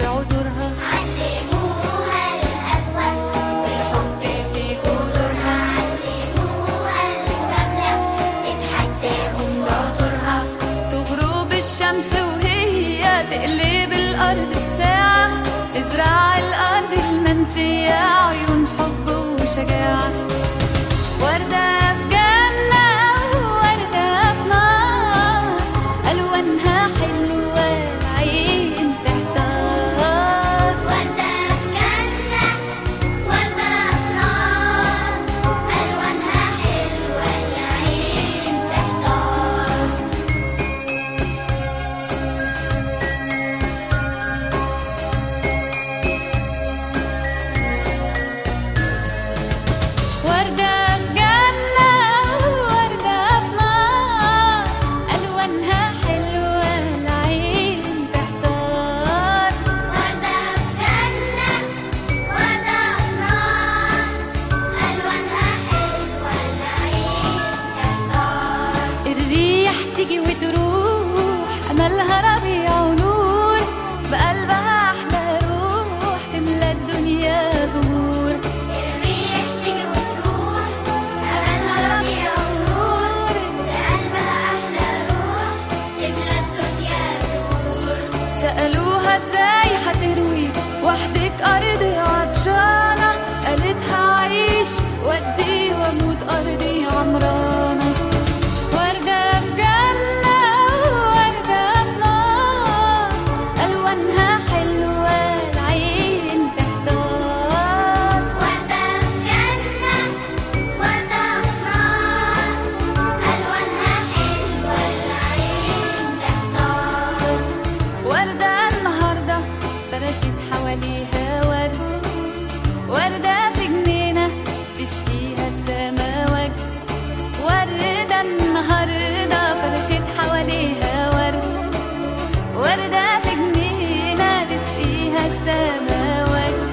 عذرها علموها القسوة والحب في جذورها علموها المجاملة تتحداهم بعذرها تغرب الشمس وهي تقلب الأرض بساعة تزرع الأرض المنسية عيون حب وشجاعة وردة في جنة ووردة في نار ألوانها حلوة العين تحتار وردة في جنة وردة في نار ألوانها حلوة العين تحتار وردة في جنة ووردة في نار ألوانها حلوة العين تحتار وردة في جنة وردة في نار ألوانها حلوة العين تحتار الريح تيجي وتروح أملها ربيع ونور بقلبها أحلى روح تملى الدنيا زهور الريح تيجي وتروح أملها ربيع ونور بقلبها أحلى روح تملى الدنيا زهور سألوها ازاي هتروي وحدك أرضي عطشانة قالت هعيش وأدي وأموت أرضي عمرانة وردة في جنة ووردة في نار ألوانها حلوة العين تحتار وردة في جنة وردة في نار ألوانها حلوة العين تحتار وردة النهاردة فرشت حواليها ورد وردة في جنينة تسقيها السما وجد وردة النهاردة فرشت حواليها ورد وردة في جنينة تسقيها السما وجد